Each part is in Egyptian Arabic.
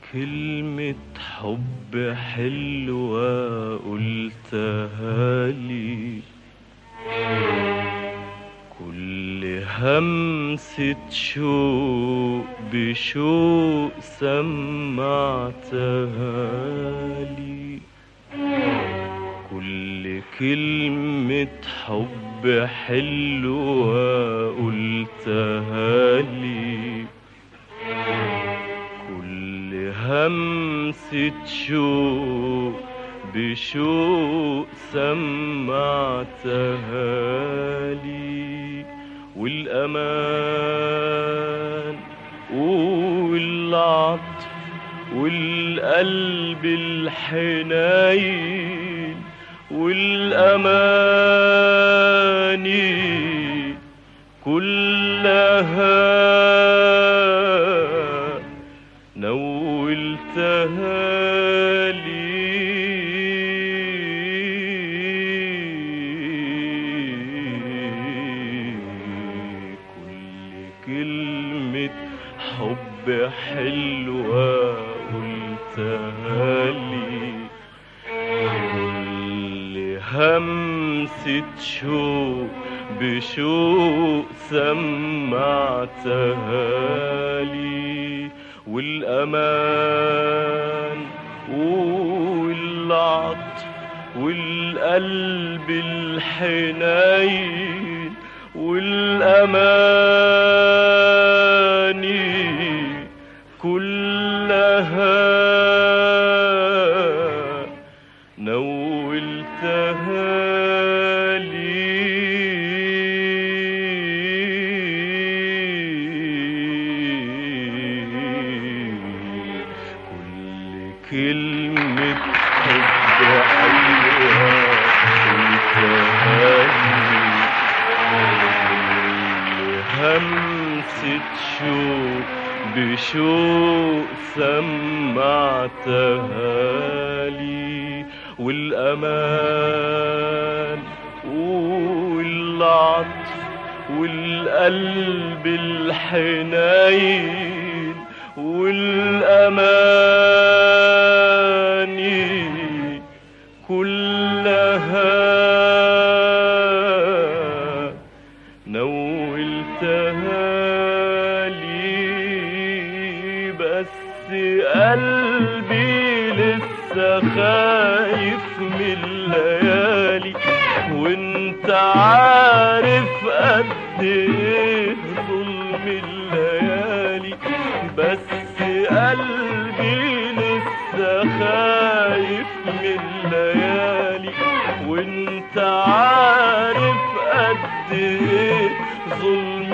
كلمة حب حلوة قلتها لي كل همسة شوق بشوق سمعتها لي كل كلمة حب حلوة قلتها لي كل همسة شوق بشوق سمعتها لي والأمان والعطف والقلب الحنين والأماني كلها نولتها لي كل كلمة حب حلوة قلتها لي كل همسة شوق بشوق سمعتها لي والأمان والعطف والقلب الحنين والأماني كلها نولتها لي كل كلمة حب حلوة قلتها لي همسة شوق بشوق سمعتها لي والأمان والعطف والقلب الحنين والأماني كلها نولتها لي بس قلبي لسه خايف من الليالي وانت عارف قد ايه ظلم الليالي بس قلبي لسه خايف من الليالي وانت عارف قد ايه ظلم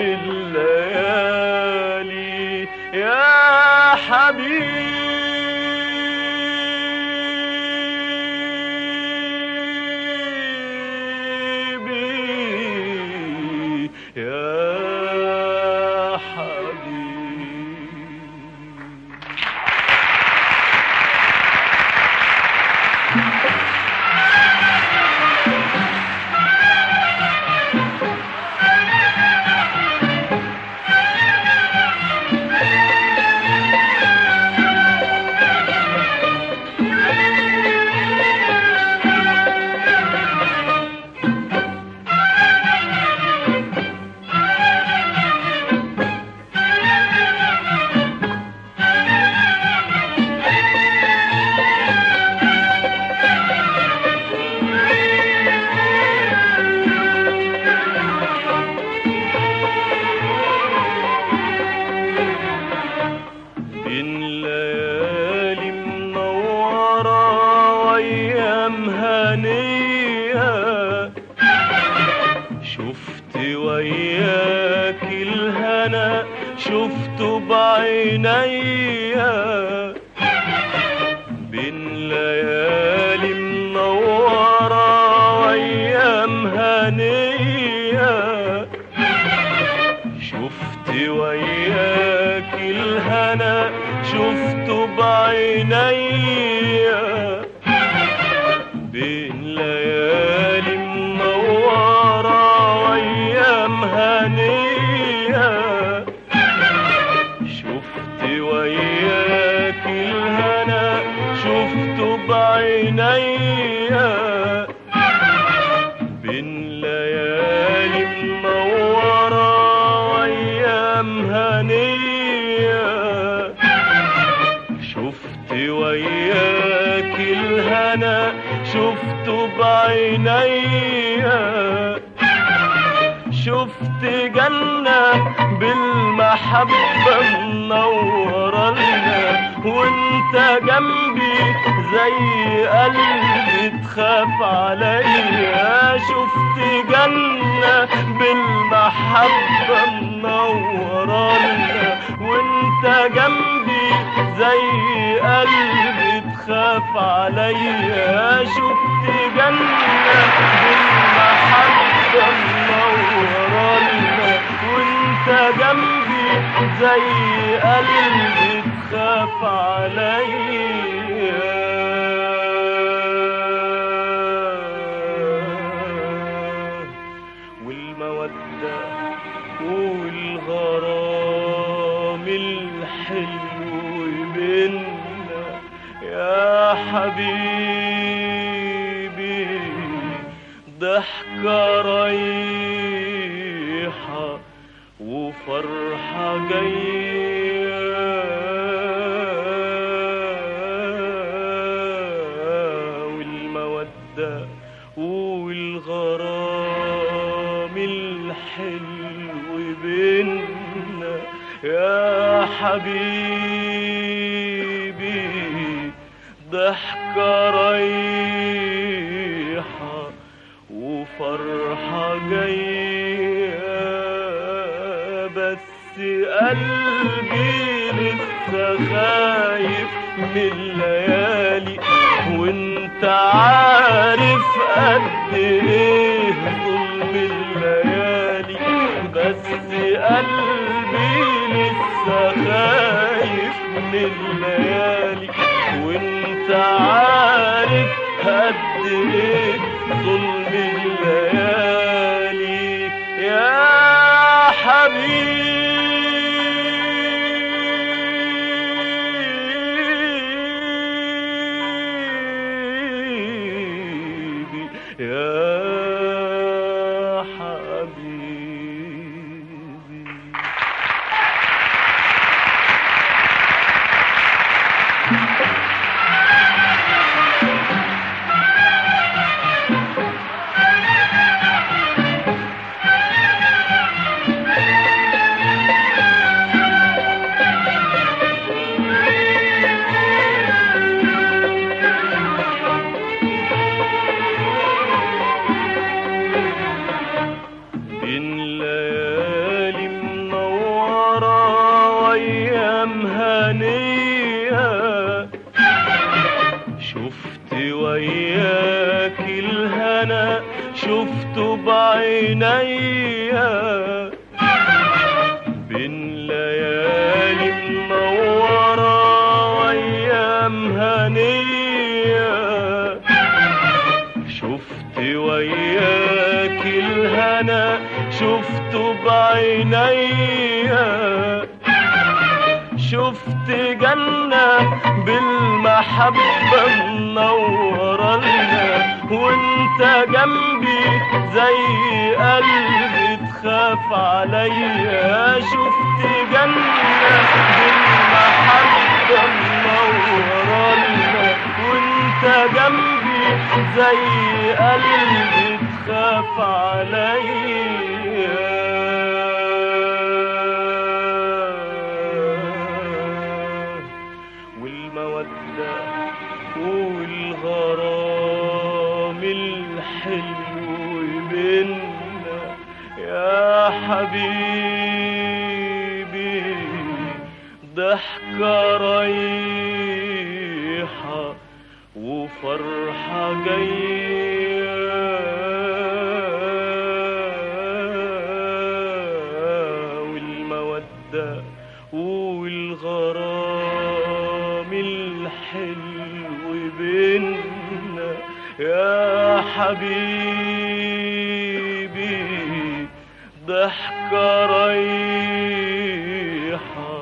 الليالي يا حبيبي يا حبيبي بين ليالي منورة وأيام هنية شفت وياك الهنا شفته بعينيا بين ليالي منورة وأيام هنية شفت وياك الهنا شفته بعينيا بين ليالي منورة وأيام هنية شفت وياك الهنا هنية شفت وياك الهنا شفته بعينيا شفت جنة بالمحبة منورة لنا وانت جنبي زي قلبي تخاف عليا شفت جنة بالمحبة منورة لنا وانت جنبي زي قلبي تخاف عليا شفت جنة بالمحبة منورة لنا وانت جنبي زي قلبي تخاف عليا والمودة والغرام الحلو بينا يا حبيبي ضحكة رايحة وفرحة جاية والمودة والغرام الحلو بينا يا حبيبي ضحكة رايحة وفرحة جاية بس قلبي لسه خايف من الليالي وانت عارف قد ايه ظلم الليالي بس قلبي لسه خايف من الليالي وانت عارف قد ايه ظلم الليالي يا حبيبي يا حبيبي بين ليالي منورة وأيام هنية شفت وياك الهنا شفته بعينيا بين ليالي منورة وأيام هنية شفت وياك الهنا شفته بعينيا شفت جنة بالمحبة منورة لنا وانت جنبي زي قلبي تخاف عليا شفت جنة بالمحبة منورة لنا وانت جنبي زي قلبي تخاف عليا والمودة والغرام الحلو بينا يا حبيبي ضحكة رايحة وفرحة جاية والمودة والغرام الحلو بينا يا حبيبي ضحكة رايحة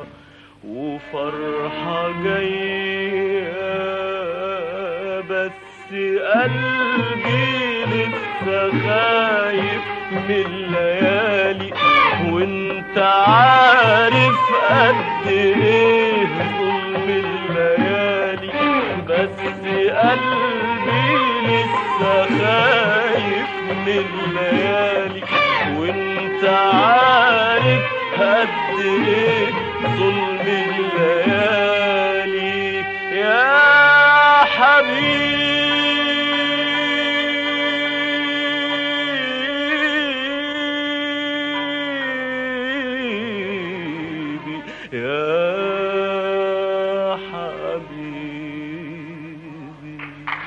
وفرحة جاية بس قلبي لسه خايف من الليالي وانت عارف قد ايه ظلم الليالي بس قلبي لسه خايف من الليالي وانت عارف قد ايه ظلم الليالي يا حبيبي يا حبيبي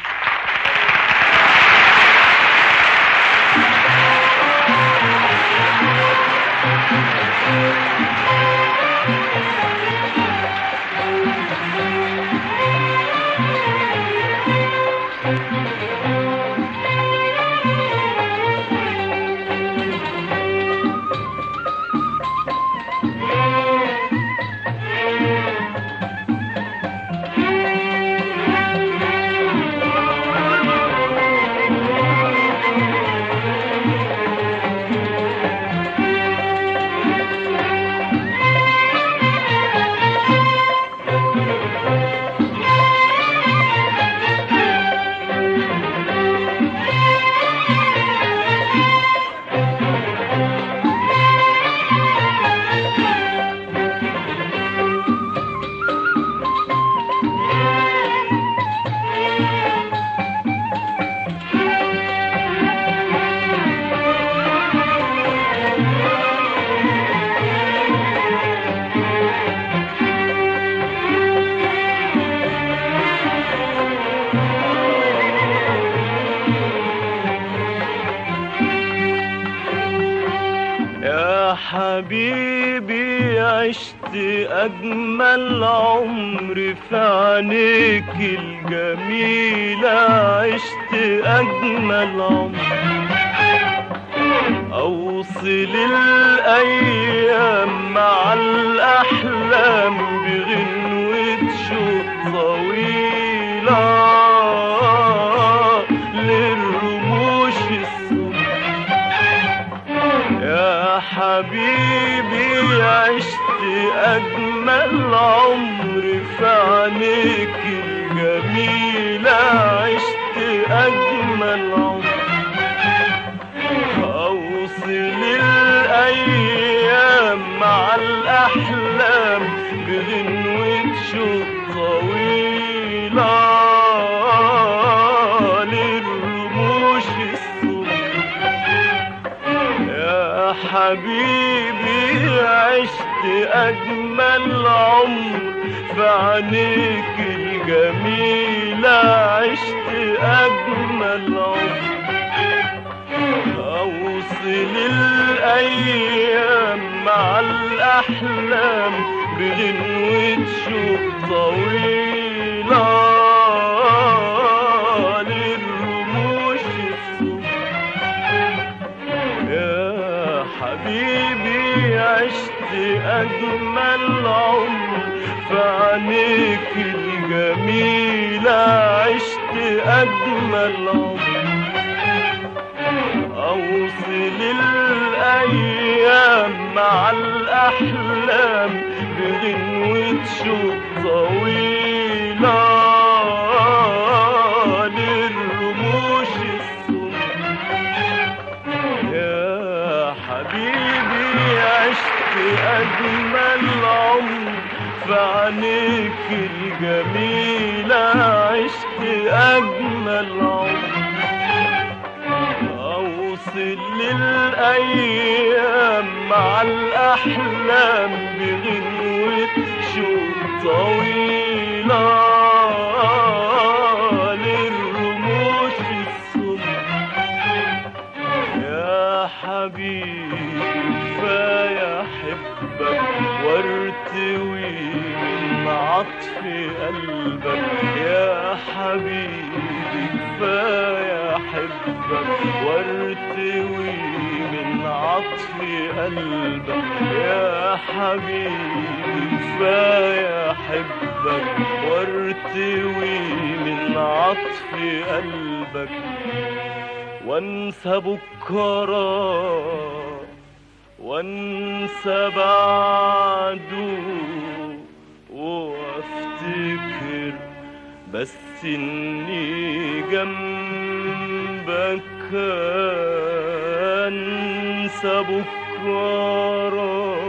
يا حبيبي عشت أجمل عمر في عينيك الجميلة عشت أجمل عمر أوصل الأيام مع الأحلام بغنوة شوق طويلة للرموش السمر يا حبيبي عشت أجمل عمر في عينيك الجميلة عشت أجمل عمر أوصل الأيام مع الأحلام بغنوة شوق طويلة للرموش السمر يا حبيبي عشت أجمل عمر في عينيك الجميلة عشت أجمل عمر أوصل الأيام مع الأحلام بغنوة شوق طويلة للرموش السمر يا حبيبي عشت أجمل عمر في عينيك الجميلة عشت أجمل عمر أوصل الأيام مع الأحلام بغنوة شوق طويلة للرموش السمر يا حبيبي عشت أجمل عمر في عينيك الجميلة عشت أجمل عمر أوصل للأيام مع الأحلام بغنوة شوق طويلة للرموش السمر يا حبيبي كفاية أحبك وارتوي من عطف قلبك يا حبيبي كفاية أحبك وارتوي من عطف قلبك يا حبيبي كفاية أحبك وارتوي من عطف قلبك وانسى بكرة وانسى بعده بس اني جنبك انسى بكره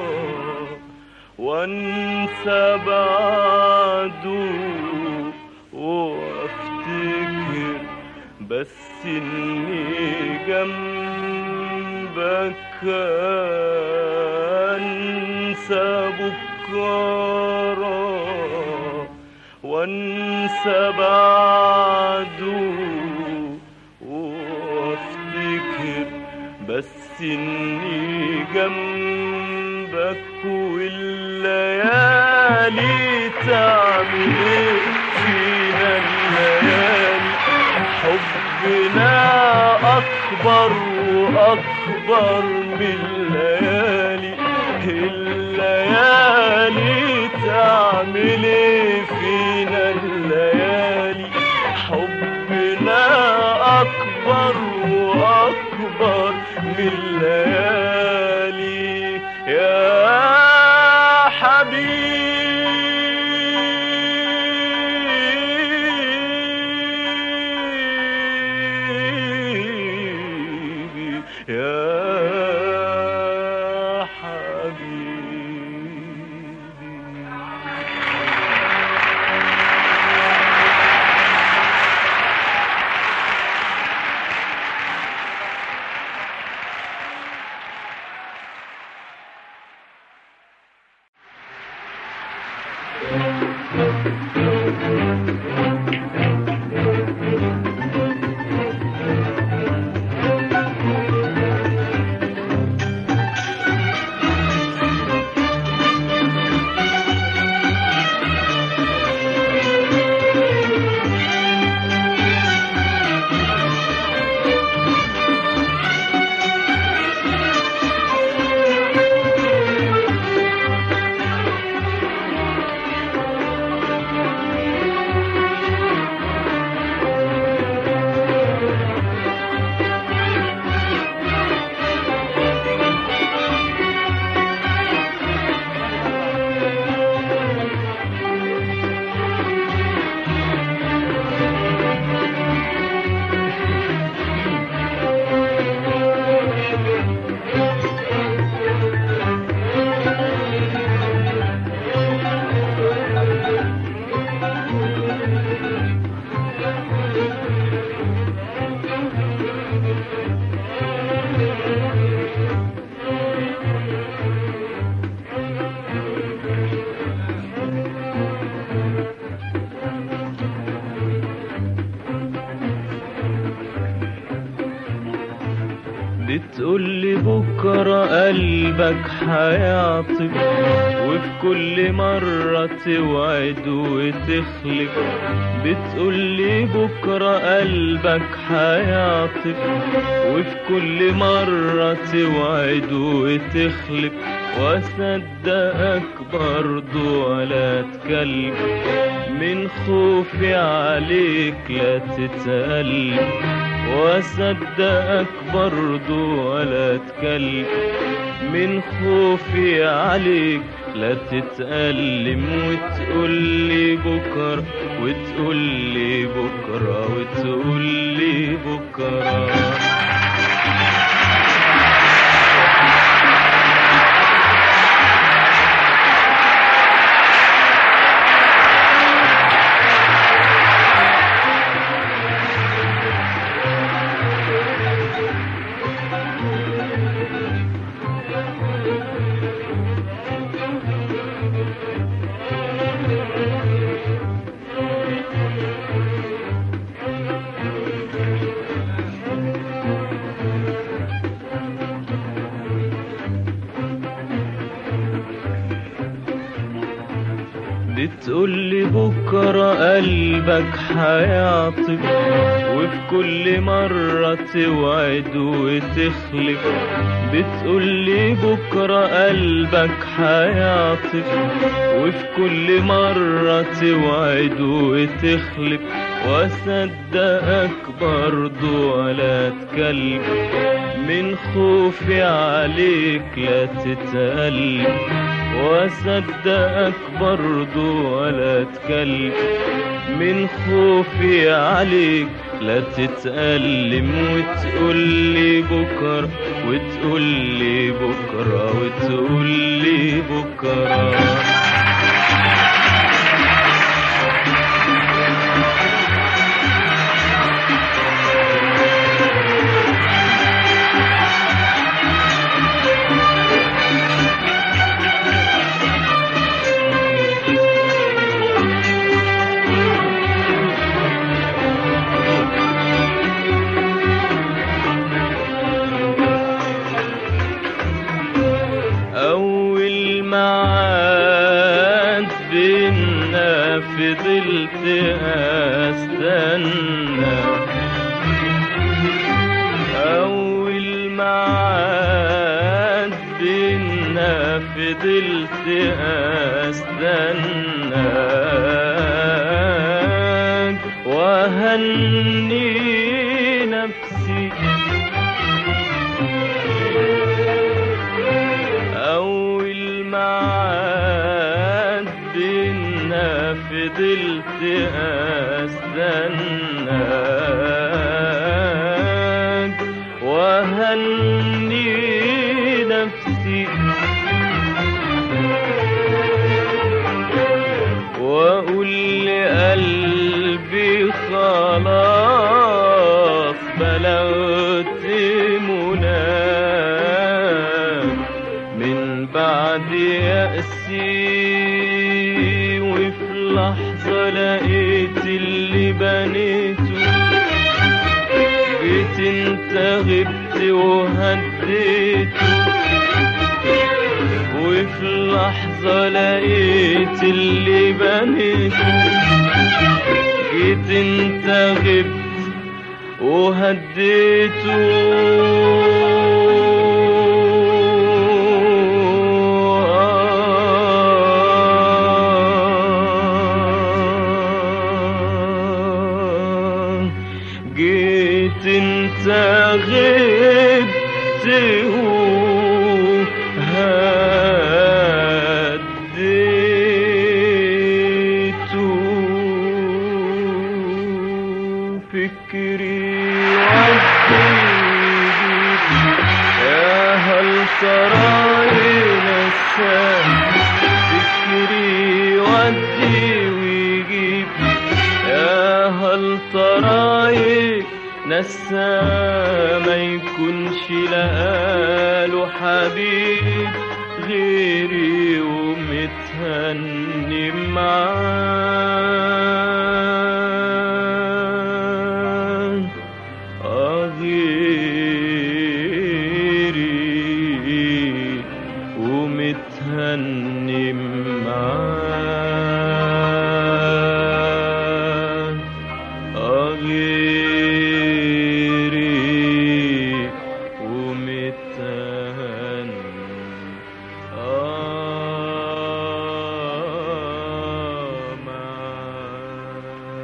وانسى بعده وافتكر بس اني جنبك انسى بكره وانسى بعده وافتكر بس اني جنبك والليالي تعمل ايه فينا الليالي حبنا اكبر واكبر من الليالي الليالي تعمل ايه فينا الليالي حبنا اكبر واكبر من الليالي يا حبيبي يا حبيبي بتقولي بكرة قلبك هيعطف وفي كل مرة توعد وتخلف بتقولي بكرة قلبك هيعطف وفي كل مرة توعد وتخلف وصدقك برضو ولا تكلم من خوفي عليك لا تتألم وصدقك برضو ولا تكلم من خوفي عليك لا تتألم وتقولي بكرة وتقولي بكرة وتقولي بكرة بتقولي بكرة قلبك هيعطف وفي كل مرة توعد وتخلف بتقولي بكرة قلبك هيعطف وفي كل مرة توعد وتخلف وصدقك برضو ولا تكلم من خوفي عليك لا تتألم واصدقك برضو ولا اتكلم من خوفي عليك لا تتألم وتقولي بكرة وتقولي بكرة وتقولي بكرة أول معاد بينا فضلت أستنى أول معاد بينا فضلت أستنى وهني نفسي أول معاد بينا فضلت أستناك وهني نفسي وأقول لقلبي خلاص بلغت مناك من بعد يأسي وفي لحظة لقيت اللي بنيته جيت انت غبت وهديته وفي لحظة لقيت اللي بنيته جيت انت غبت وهديته جيت انت غبت وهديته فكري وعديت يا هل ترى نساك فكري ودي ويجيب يا هل ترى نسى ما يكونش لقاله حبيب غيري ومتهني معاه آه غيري ومتهني معاه آه غيري ومتهني آه معاه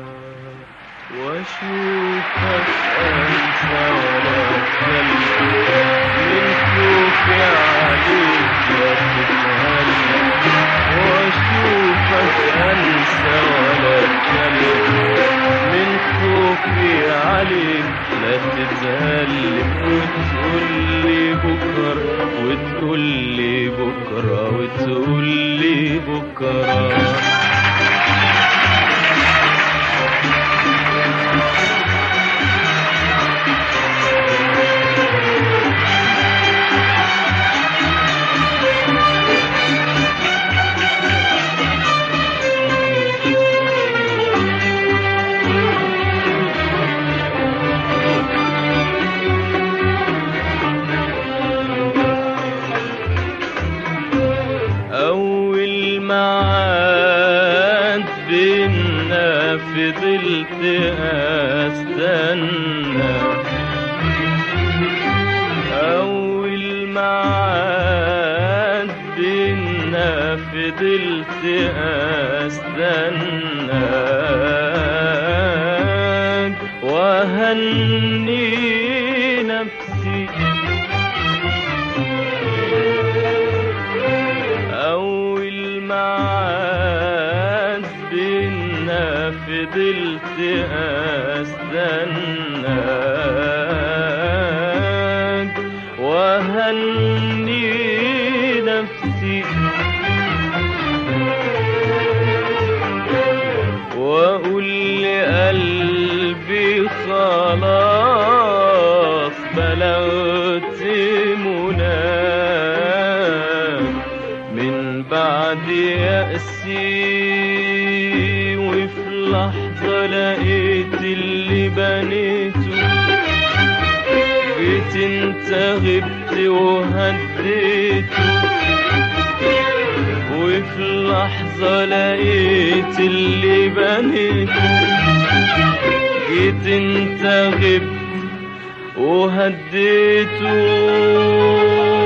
واشوفك انسى ولا اتكلم من خوفي عليك لا تتهلم واشوفك انسى ولا اتكلم من خوفي عليك لا تتهلم وتقولي بكره وتقولي بكره وتقولي بكره أول معاد بينا فضلت أستنى أول معاد بينا فضلت أستناك وهني نفسي فضلت استناك وهني نفسي واقول لقلبي خلاص بلغت مناك من بعد يأسي وفي لحظة لقيت اللي بنيته جيت انت غبت وهديته وفي لحظة لقيت اللي بنيته جيت انت غبت وهديته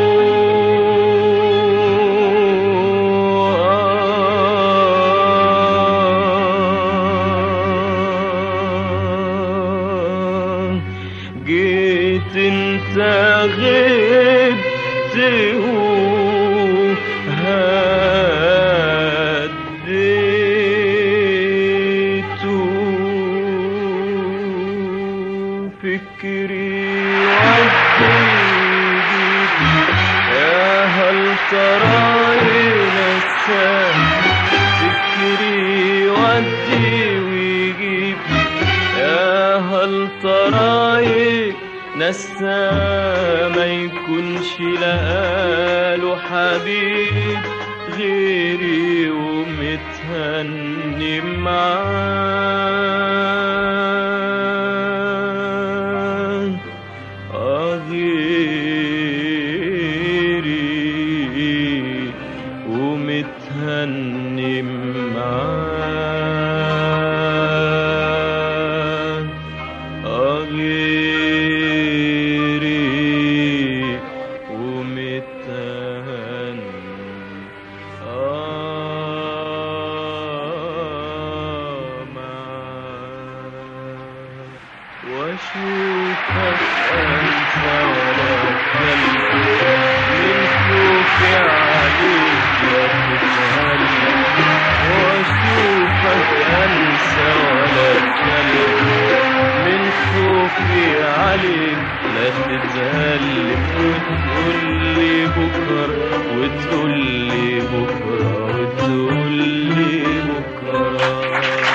جيت انت غبت وهديته فكري وعديك يا هل ترى نسى فكري ودي ويجيب يا هل ترى نسى ما يكونش لقاله حبيب غيري ومتهني معاه آه غيري ومتهني معاه آه غيري ومتهني آه معاه واشوفك انت ولا كلب من خوفي عليك لا تتهنى واشوفك انسى ولا كلب من خوفي عليك لا تتهلك وتقول لي بكره وتقول لي بكره وتقول لي بكره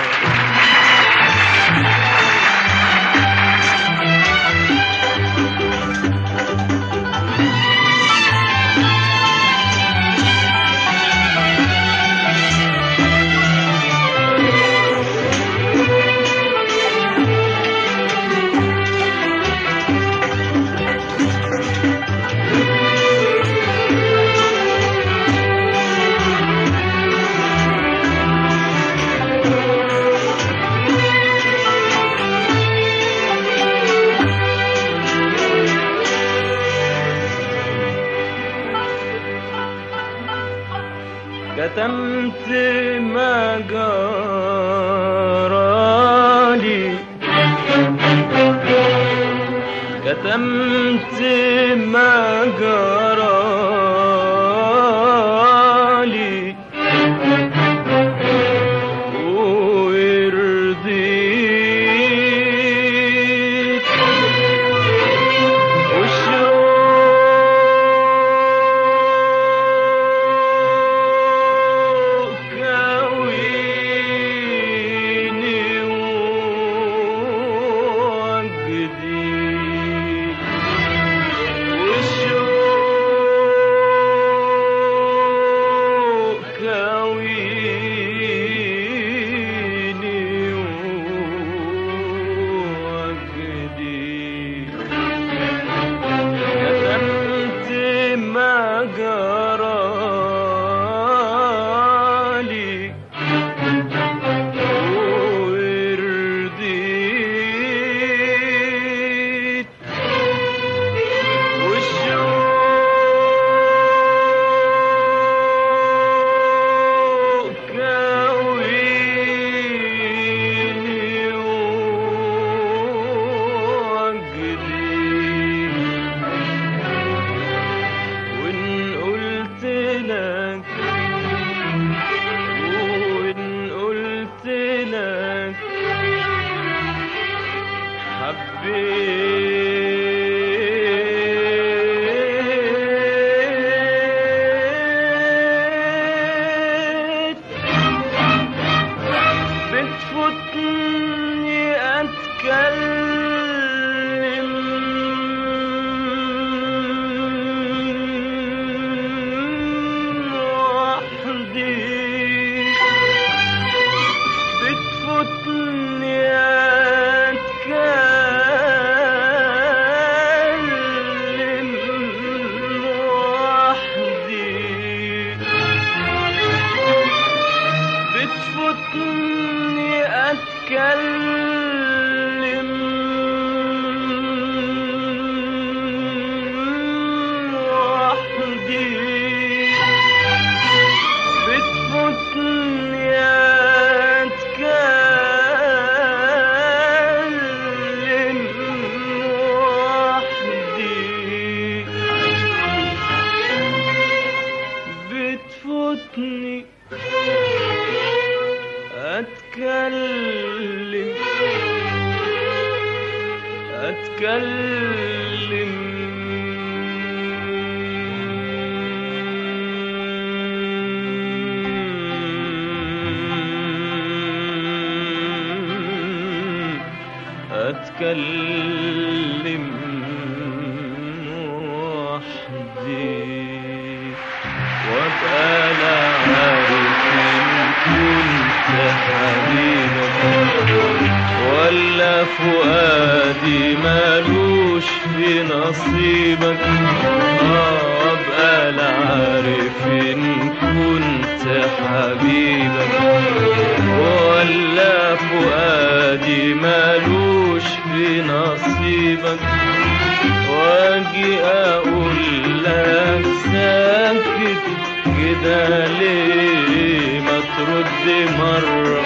كتمت ما جرالي كتمت ما جرالي ورضيت والشوق كويني وجدي والشوق نفسي أتكلم أتكلم أتكلم وحدي وابقى لا عارف إن كنت حبيبك ولا فؤادي مالوش في نصيبك آه، وابقى لا عارف إن كنت حبيبك ولا فؤادي مالوش في نصيبك واجي اقول لك ساكت كده ليه ما ترد مرة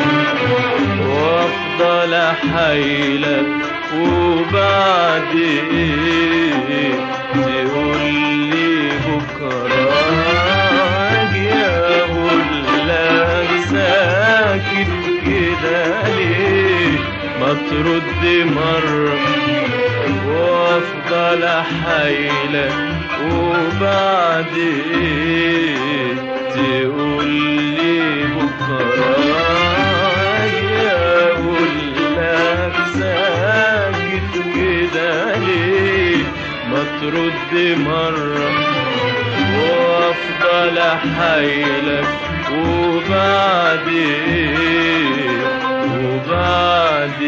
وافضل احايلك وبعد ايه تقول لي بكرة اجي اقول لك ساكت كده ليه ما ترد مرة وافضل احايلك وبعد ايه تقول لي بكره اجي اقول لك ساكت كده ليه ما ترد مره وافضل احايلك وبعد ايه وبعد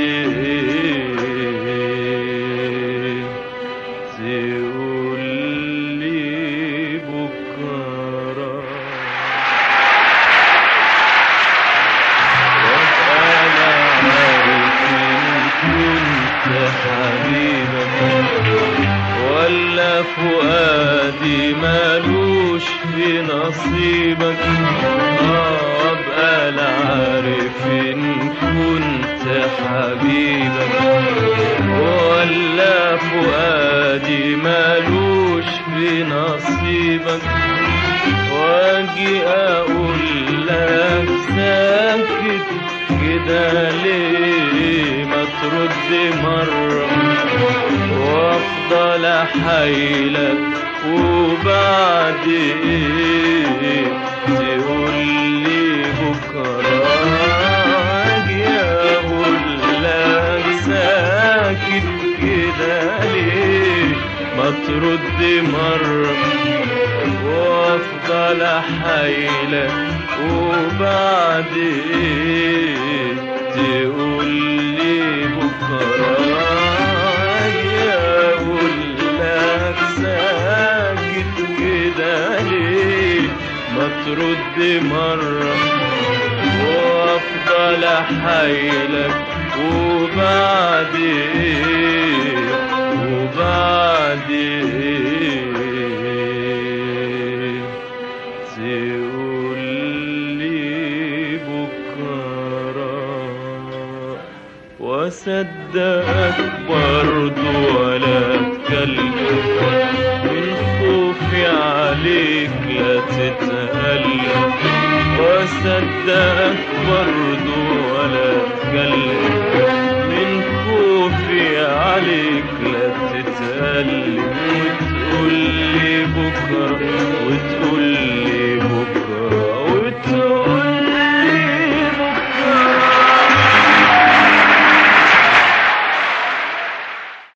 ايه تقول لي بكره وابقى لا عارف إن كنت حبيبك ولا فؤادي مالوش في نصيبك آه، ابقى لا عارف ان كنت حبيبك ولا فؤادي مالوش في نصيبك واجي اقول لك ساكت كده ليه ما ترد مرة وافضل احايلك وبعد ايه تقول لي بكرة اجي اقول لك ساكت كده ليه ما ترد مرة وافضل احايلك وبعد ايه تقول لي بكره اجي اقول لك ساكت كده ليه ما ترد مره وافضل احايلك وبعد ايه وبعد ايه تقول لي بكره وصدقك برضو ولا اتكلم من خوفي عليك لا تتألم وصدقك برضو ولا اتكلم من